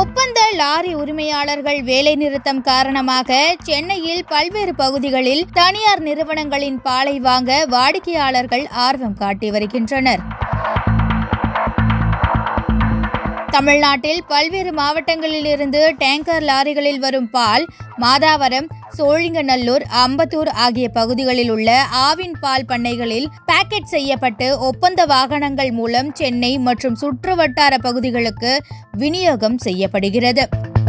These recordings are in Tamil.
ஒப்பந்த லாரி உரிமையாளர்கள் வேலைநிறுத்தம் காரணமாக சென்னையில் பல்வேறு பகுதிகளில் தனியார் நிறுவனங்களின் பாலை வாங்க வாடிக்கையாளர்கள் ஆர்வம் காட்டி வருகின்றனர் தமிழ்நாட்டில் பல்வேறு மாவட்டங்களில் இருந்து டேங்கர் லாரிகளில் வரும் பால் மாதாவரம் சோழிங்கநல்லூர் அம்பத்தூர் ஆகிய பகுதிகளில் உள்ள ஆவின் பால் பண்ணைகளில் பேக்கெட் செய்யப்பட்டு ஒப்பந்த வாகனங்கள் மூலம் சென்னை மற்றும் சுற்றுவட்டார பகுதிகளுக்கு விநியோகம் செய்யப்படுகிறது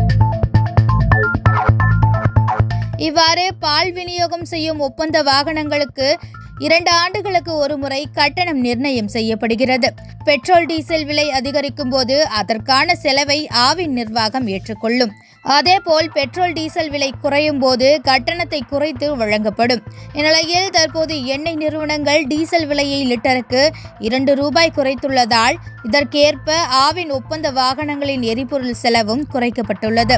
இவ்வாறு பால் விநியோகம் செய்யும் ஒப்பந்த வாகனங்களுக்கு இரண்டு ஆண்டுகளுக்கு ஒருமுறை கட்டணம் நிர்ணயம் செய்யப்படுகிறது பெட்ரோல் டீசல் விலை அதிகரிக்கும் போது அதற்கான செலவை ஆவின் நிர்வாகம் ஏற்றுக்கொள்ளும் அதேபோல் பெட்ரோல் டீசல் விலை குறையும் போது கட்டணத்தை குறைத்து வழங்கப்படும் இந்நிலையில் தற்போது எண்ணெய் நிறுவனங்கள் டீசல் விலையை லிட்டருக்கு இரண்டு ரூபாய் குறைத்துள்ளதால் இதற்கேற்ப ஆவின் ஒப்பந்த வாகனங்களின் எரிபொருள் செலவும் குறைக்கப்பட்டுள்ளது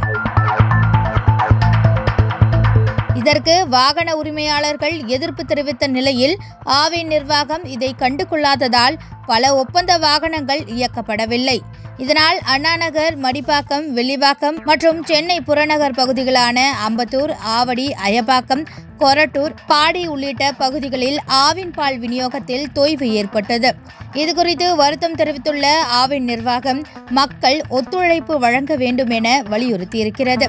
இதற்கு வாகன உரிமையாளர்கள் எதிர்ப்பு தெரிவித்த நிலையில் ஆவின் நிர்வாகம் இதை கண்டுகொள்ளாததால் பல ஒப்பந்த வாகனங்கள் இயக்கப்படவில்லை இதனால் அண்ணாநகர் மடிப்பாக்கம் வெள்ளிவாக்கம் மற்றும் சென்னை புறநகர் பகுதிகளான அம்பத்தூர் ஆவடி அயப்பாக்கம் கொரட்டூர் பாடி உள்ளிட்ட பகுதிகளில் ஆவின் பால் விநியோகத்தில் தொய்வு ஏற்பட்டது இதுகுறித்து வருத்தம் தெரிவித்துள்ள ஆவின் நிர்வாகம் மக்கள் ஒத்துழைப்பு வழங்க வேண்டும் என வலியுறுத்தியிருக்கிறது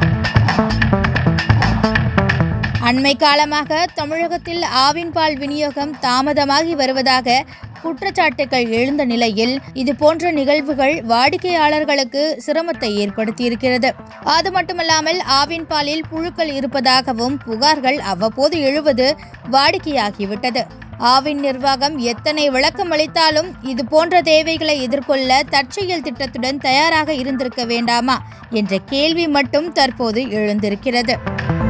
அண்மை காலமாக தமிழகத்தில் ஆவின் பால் விநியோகம் தாமதமாகி வருவதாக குற்றச்சாட்டுகள் எழுந்த நிலையில் இதுபோன்ற நிகழ்வுகள் வாடிக்கையாளர்களுக்கு சிரமத்தை ஏற்படுத்தியிருக்கிறது அது மட்டுமல்லாமல் ஆவின் பாலில் புழுக்கள் இருப்பதாகவும் புகார்கள் அவ்வப்போது எழுவது வாடிக்கையாகிவிட்டது ஆவின் நிர்வாகம் எத்தனை விளக்கம் அளித்தாலும் இது போன்ற தேவைகளை எதிர்கொள்ள தற்செயல் திட்டத்துடன் தயாராக இருந்திருக்க வேண்டாமா என்ற கேள்வி மட்டும் தற்போது எழுந்திருக்கிறது